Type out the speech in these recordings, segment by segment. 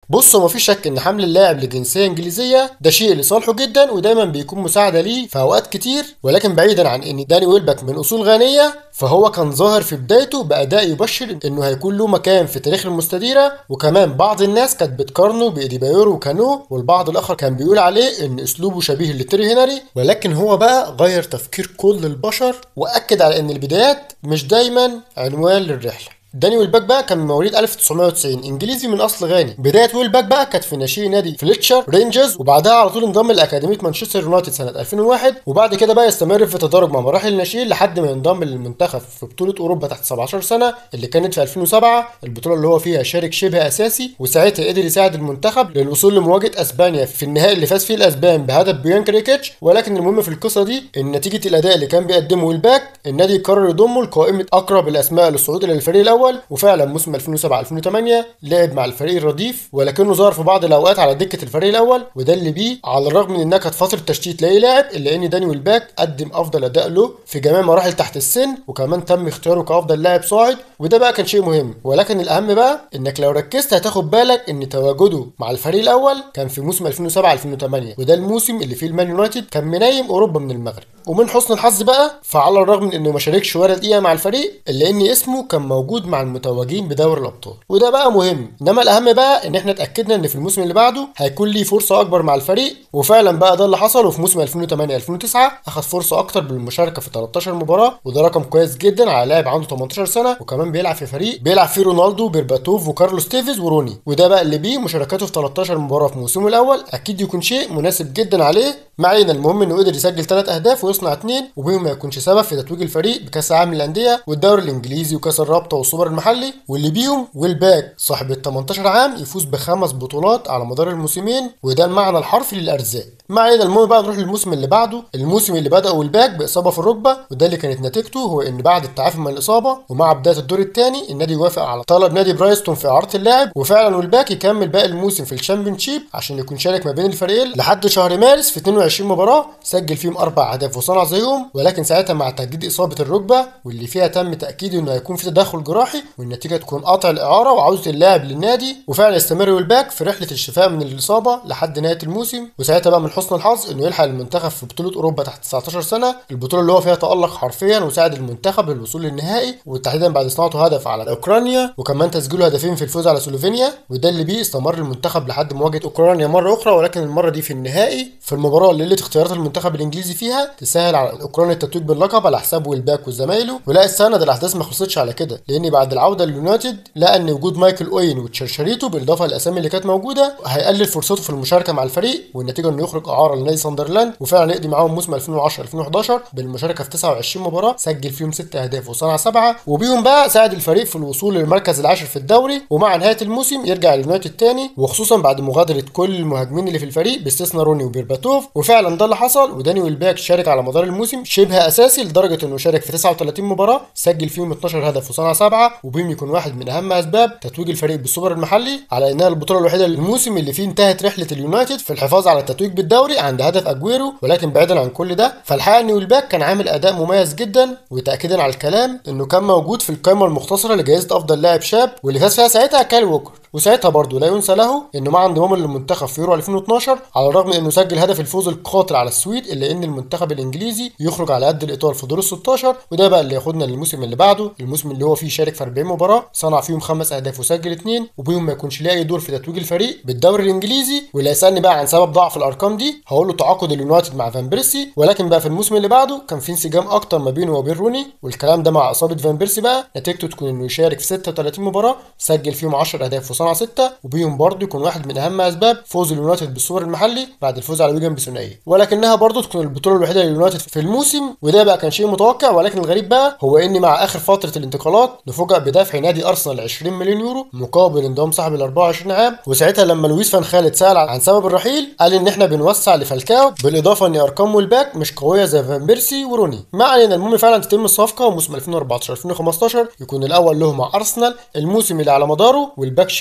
بص هو مفيش شك ان حمل اللاعب لجنسيه انجليزيه ده شيء لصالحه جدا ودايما بيكون مساعده ليه في اوقات كتير ولكن بعيدا عن ان داني ويلبك من اصول غنيه فهو كان ظاهر في بدايته باداء يبشر انه هيكون له مكان في تاريخ المستديره وكمان بعض الناس كانت بتقارنه بايديبايور وكانو والبعض الاخر كان بيقول عليه ان اسلوبه شبيه لتيري هنري ولكن هو بقى غير تفكير كل البشر واكد على ان البدايات مش دايما عنوان للرحله داني ويلباك بقى كان مواليد 1990 انجليزي من اصل غاني بدايه ويلباك بقى كانت في ناشئ نادي فليتشر رينجرز وبعدها على طول انضم لاكاديميه مانشستر يونايتد سنه 2001 وبعد كده بقى يستمر في تدرج مع مراحل الناشئين لحد ما ينضم للمنتخب في بطوله اوروبا تحت 17 سنه اللي كانت في 2007 البطوله اللي هو فيها شارك شبه اساسي وساعتها قدر يساعد المنتخب للوصول لمواجهه اسبانيا في النهائي اللي فاز فيه الاسبان بهدف بيان كريكيتش ولكن المهم في القصه دي ان نتيجه الاداء اللي كان بيقدمه ويلباك النادي قرر يضمه لقائمه اقرب الاسماء للصعود الى الفريق الاول وفعلا موسم 2007 2008 لعب مع الفريق الرديف ولكنه ظهر في بعض الاوقات على دكه الفريق الاول وده اللي بيه على الرغم من انها كانت فتره تشتيت لاي لاعب الا ان داني ويلباك قدم افضل اداء له في جميع مراحل تحت السن وكمان تم اختياره كافضل لاعب صاعد وده بقى كان شيء مهم ولكن الاهم بقى انك لو ركزت هتاخد بالك ان تواجده مع الفريق الاول كان في موسم 2007 2008 وده الموسم اللي فيه المان يونايتد كان منايم اوروبا من المغرب ومن حسن الحظ بقى فعلى الرغم من انه ما شاركش ولا دقيقه مع الفريق الا ان اسمه كان موجود مع المتوجين بدوري الابطال وده بقى مهم انما الاهم بقى ان احنا اتاكدنا ان في الموسم اللي بعده هيكون ليه فرصه اكبر مع الفريق وفعلا بقى ده اللي حصل وفي موسم 2008 2009 اخذ فرصه اكتر بالمشاركه في 13 مباراه وده رقم كويس جدا على لاعب عنده 18 سنه وكمان بيلعب في فريق بيلعب فيه رونالدو بيرباتوف وكارلوس تيفيز وروني وده بقى اللي بيه مشاركاته في 13 مباراه في موسمه الاول اكيد يكون شيء مناسب جدا عليه ما علينا المهم انه قدر يسجل ثلاث اهداف ويصنع اثنين وبيهم ما يكونش سبب في تتويج الفريق بكاس العالم للانديه والدوري الانجليزي وكاس الرابطه والسوبر المحلي واللي بيهم ويلباك صاحب ال 18 عام يفوز بخمس بطولات على مدار الموسمين وده المعنى الحرفي للارزاق ما علينا المهم بقى نروح للموسم اللي بعده الموسم اللي بدا ويلباك باصابه في الركبه وده اللي كانت نتيجته هو ان بعد التعافي من الاصابه ومع بدايه الدور الثاني النادي وافق على طلب نادي برايستون في اعاره اللاعب وفعلا ويلباك يكمل باقي الموسم في الشامبيونشيب عشان يكون شارك ما بين الفريقين لحد شهر مارس في 22 مباراه سجل فيهم اربع اهداف وصنع زيهم ولكن ساعتها مع تجديد اصابه الركبه واللي فيها تم تاكيد انه هيكون في تدخل جراحي والنتيجه تكون قطع الاعاره وعوده اللاعب للنادي وفعلا يستمر ويلباك في رحله الشفاء من الاصابه لحد نهايه الموسم وساعتها بقى من حسن الحظ انه يلحق المنتخب في بطوله اوروبا تحت 19 سنه البطوله اللي هو فيها تالق حرفيا وساعد المنتخب للوصول للنهائي وتحديدا بعد صناعته هدف على اوكرانيا وكمان تسجيله هدفين في الفوز على سلوفينيا وده اللي بيه استمر المنتخب لحد مواجهه اوكرانيا مره اخرى ولكن المره دي في النهائي في المباراه اللي ليله اختيارات المنتخب الانجليزي فيها تسهل على اوكرانيا التتويج باللقب على حساب ويلباك وزمايله ولا السنه ده الاحداث ما خلصتش على كده لان بعد العوده لليونايتد لقى ان وجود مايكل اوين وتشرشريتو بالاضافه للاسامي اللي كانت موجوده هيقلل فرصته في المشاركه مع الفريق والنتيجه انه يخرج اعاره لنادي ساندرلاند وفعلا يقضي معاهم موسم 2010 2011 بالمشاركه في 29 مباراه سجل فيهم 6 اهداف وصنع سبعه وبيهم بقى ساعد الفريق في الوصول للمركز العاشر في الدوري ومع نهايه الموسم يرجع اليونايتد تاني وخصوصا بعد مغادره كل المهاجمين اللي في الفريق باستثناء روني وبيرباتوف وفعلا ده اللي حصل وداني ويلباك شارك على مدار الموسم شبه اساسي لدرجه انه شارك في 39 مباراه سجل فيهم 12 هدف وصنع سبعه وبيهم يكون واحد من اهم اسباب تتويج الفريق بالسوبر المحلي على انها البطوله الوحيده للموسم اللي فيه انتهت رحله اليونايتد في الحفاظ على التتويج بالدوري عند هدف اجويرو ولكن بعيدا عن كل ده فالحقيقه ان ويلباك كان عامل اداء مميز جدا وتاكيدا على الكلام انه كان موجود في القائمه المختصره لجائزه افضل لاعب شاب واللي فاز فيها ساعتها كال ووكر وساعتها برضه لا ينسى له انه مع انضمامه للمنتخب في يورو 2012 على الرغم من انه سجل هدف الفوز القاتل على السويد الا ان المنتخب الانجليزي يخرج على قد الايطال في دور ال 16 وده بقى اللي ياخدنا للموسم اللي بعده الموسم اللي هو فيه شارك في 40 مباراه صنع فيهم خمس اهداف وسجل اثنين وبيهم ما يكونش ليه اي دور في تتويج الفريق بالدوري الانجليزي واللي يسالني بقى عن سبب ضعف الارقام دي هقول له تعاقد اليونايتد مع فان بيرسي ولكن بقى في الموسم اللي بعده كان في انسجام اكتر ما بينه وبين روني والكلام ده مع اصابه فان بيرسي بقى نتيجته تكون انه يشارك في 36 مباراه سجل فيهم 10 اهداف وصنع 6 وبيهم برضه يكون واحد من اهم اسباب فوز اليونايتد بالسوبر المحلي بعد الفوز على ويجن بثنائيه ولكنها برضه تكون البطوله الوحيده لليونايتد في الموسم وده بقى كان شيء متوقع ولكن الغريب بقى هو ان مع اخر فتره الانتقالات نفوجئ بدفع نادي ارسنال 20 مليون يورو مقابل انضمام صاحب ال 24 عام وساعتها لما لويس فان خالد سال عن سبب الرحيل قال ان احنا بنوسع لفالكاو بالاضافه ان ارقام الباك مش قويه زي فان بيرسي وروني ما علينا المهم فعلا تتم الصفقه وموسم 2014 2015 يكون الاول له مع ارسنال الموسم اللي على مداره والباك شارك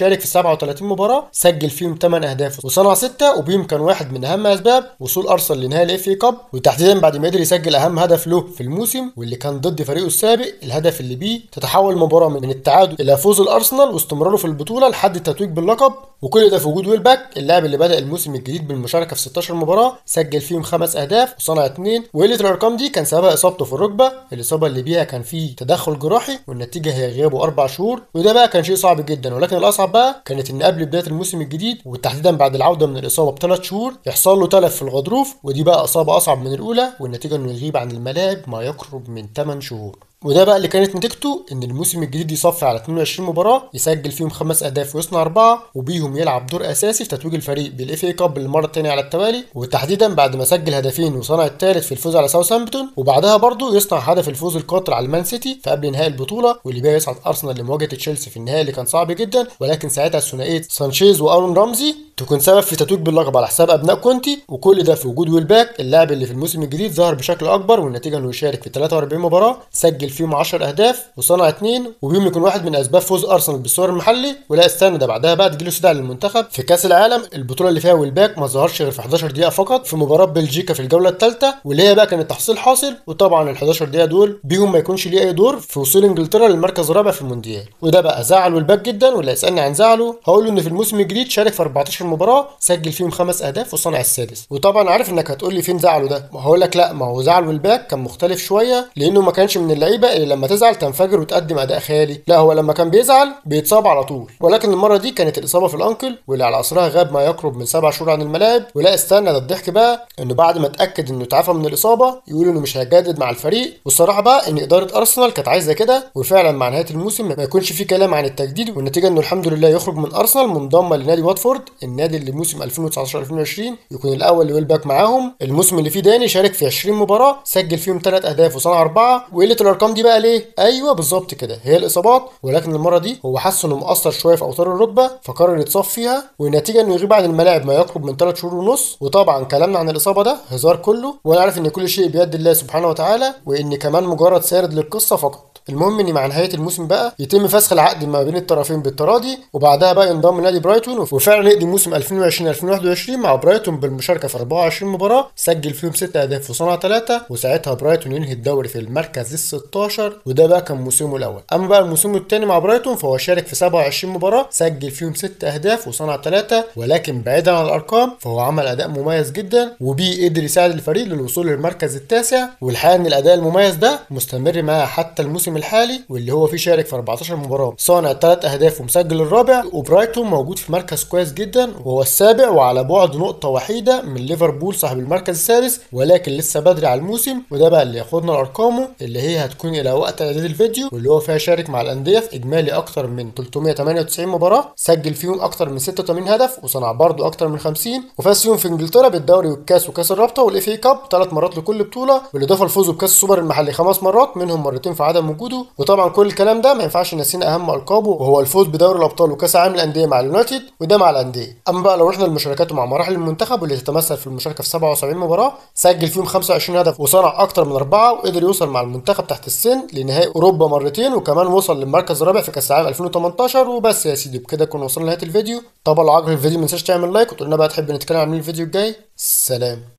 شارك في 37 مباراه سجل فيهم 8 اهداف وصنع 6 وبيهم كان واحد من اهم اسباب وصول ارسنال لنهائي الاف اي كاب وتحديدا بعد ما قدر يسجل اهم هدف له في الموسم واللي كان ضد فريقه السابق الهدف اللي بيه تتحول المباراه من التعادل الى فوز الارسنال واستمراره في البطوله لحد التتويج باللقب وكل ده في وجود ويلباك اللاعب اللي بدا الموسم الجديد بالمشاركه في 16 مباراه سجل فيهم خمس اهداف وصنع اثنين وقله الارقام دي كان سببها اصابته في الركبه الاصابه اللي بيها كان فيه تدخل جراحي والنتيجه هي غيابه اربع شهور وده بقى كان شيء صعب جدا ولكن الاصعب بقى كانت ان قبل بدايه الموسم الجديد وتحديدا بعد العوده من الاصابه بثلاث شهور يحصل له تلف في الغضروف ودي بقى اصابه اصعب من الاولى والنتيجه انه يغيب عن الملاعب ما يقرب من 8 شهور وده بقى اللي كانت نتيجته ان الموسم الجديد يصفي على 22 مباراه يسجل فيهم خمس اهداف ويصنع اربعه وبيهم يلعب دور اساسي في تتويج الفريق بالاف اي كاب للمره الثانيه على التوالي وتحديدا بعد ما سجل هدفين وصنع الثالث في الفوز على ساوثهامبتون وبعدها برضه يصنع هدف الفوز القاطر على المان سيتي في قبل نهائي البطوله واللي بقى يصعد ارسنال لمواجهه تشيلسي في النهائي اللي كان صعب جدا ولكن ساعتها ثنائيه سانشيز وارون رامزي تكون سبب في تتويج باللقب على حساب ابناء كونتي وكل ده في وجود ويلباك اللاعب اللي في الموسم الجديد ظهر بشكل اكبر والنتيجه انه يشارك في 43 مباراه سجل فيهم 10 اهداف وصنع اثنين وبيهم يكون واحد من اسباب فوز ارسنال بالسور المحلي ولا استنى ده بعدها بقى تجيله استدعاء للمنتخب في كاس العالم البطوله اللي فيها ويلباك ما ظهرش غير في 11 دقيقه فقط في مباراه بلجيكا في الجوله الثالثه واللي هي بقى كانت تحصيل حاصل وطبعا ال 11 دقيقه دول بيهم ما يكونش ليه اي دور في وصول انجلترا للمركز الرابع في المونديال وده بقى زعل ويلباك جدا واللي يسالني عن زعله هقول له ان في الموسم الجديد شارك في 14 مباراه سجل فيهم خمس اهداف وصنع السادس وطبعا عارف انك هتقول لي فين زعله ده ما هقول لك لا ما هو زعل ويلباك كان مختلف شويه لانه ما كانش من اللعيبه اللي لما تزعل تنفجر وتقدم اداء خيالي لا هو لما كان بيزعل بيتصاب على طول ولكن المره دي كانت الاصابه في الانكل واللي على اثرها غاب ما يقرب من سبع شهور عن الملاعب ولا استنى ده الضحك بقى انه بعد ما اتاكد انه اتعافى من الاصابه يقول انه مش هيجدد مع الفريق والصراحه بقى ان اداره ارسنال كانت عايزه كده وفعلا مع نهايه الموسم ما يكونش في كلام عن التجديد والنتيجه انه الحمد لله يخرج من ارسنال منضمه لنادي واتفورد النادي اللي موسم 2019 2020 يكون الاول لويلباك معاهم الموسم اللي فيه داني شارك في 20 مباراه سجل فيهم ثلاث اهداف وصنع اربعه وقله الارقام دي بقى ليه ايوه بالظبط كده هي الاصابات ولكن المره دي هو حس انه مقصر شويه في اوتار الركبه فقرر يتصاب فيها والنتيجه انه يغيب عن الملاعب ما يقرب من 3 شهور ونص وطبعا كلامنا عن الاصابه ده هزار كله وانا عارف ان كل شيء بيد الله سبحانه وتعالى وان كمان مجرد سارد للقصه فقط المهم ان مع نهايه الموسم بقى يتم فسخ العقد ما بين الطرفين بالتراضي وبعدها بقى ينضم نادي برايتون وفعلا يقضي موسم 2020 2021 مع برايتون بالمشاركه في 24 مباراه سجل فيهم 6 اهداف وصنع 3 وساعتها برايتون ينهي الدوري في المركز ال 16 وده بقى كان موسمه الاول اما بقى الموسم الثاني مع برايتون فهو شارك في 27 مباراه سجل فيهم 6 اهداف وصنع 3 ولكن بعيدا عن الارقام فهو عمل اداء مميز جدا وبيه قدر يساعد الفريق للوصول للمركز التاسع والحقيقه ان الاداء المميز ده مستمر معاه حتى الموسم الحالي واللي هو فيه شارك في 14 مباراه صانع 3 اهداف ومسجل الرابع وبرايتون موجود في مركز كويس جدا وهو السابع وعلى بعد نقطه وحيده من ليفربول صاحب المركز السادس ولكن لسه بدري على الموسم وده بقى اللي ياخدنا لارقامه اللي هي هتكون الى وقت اعداد الفيديو واللي هو فيها شارك مع الانديه في اجمالي اكتر من 398 مباراه سجل فيهم اكتر من 86 هدف وصنع برضه اكتر من 50 وفاز فيهم في انجلترا بالدوري والكاس وكاس الرابطه والاف اي كاب ثلاث مرات لكل بطوله بالاضافه لفوزه بكاس السوبر المحلي خمس مرات منهم مرتين في عدم وجوده وطبعا كل الكلام ده ما ينفعش نسينا اهم القابه وهو الفوز بدوري الابطال وكاس العالم للانديه مع اليونايتد وده مع الانديه اما بقى لو رحنا لمشاركاته مع مراحل المنتخب واللي تتمثل في المشاركه في 77 مباراه سجل فيهم 25 هدف وصنع اكتر من اربعه وقدر يوصل مع المنتخب تحت السن لنهائي اوروبا مرتين وكمان وصل للمركز الرابع في كاس العالم 2018 وبس يا سيدي بكده كنا وصلنا لنهايه الفيديو طبعا لو عجبك الفيديو ما تنساش تعمل لايك وتقول لنا بقى تحب نتكلم عن مين الفيديو الجاي سلام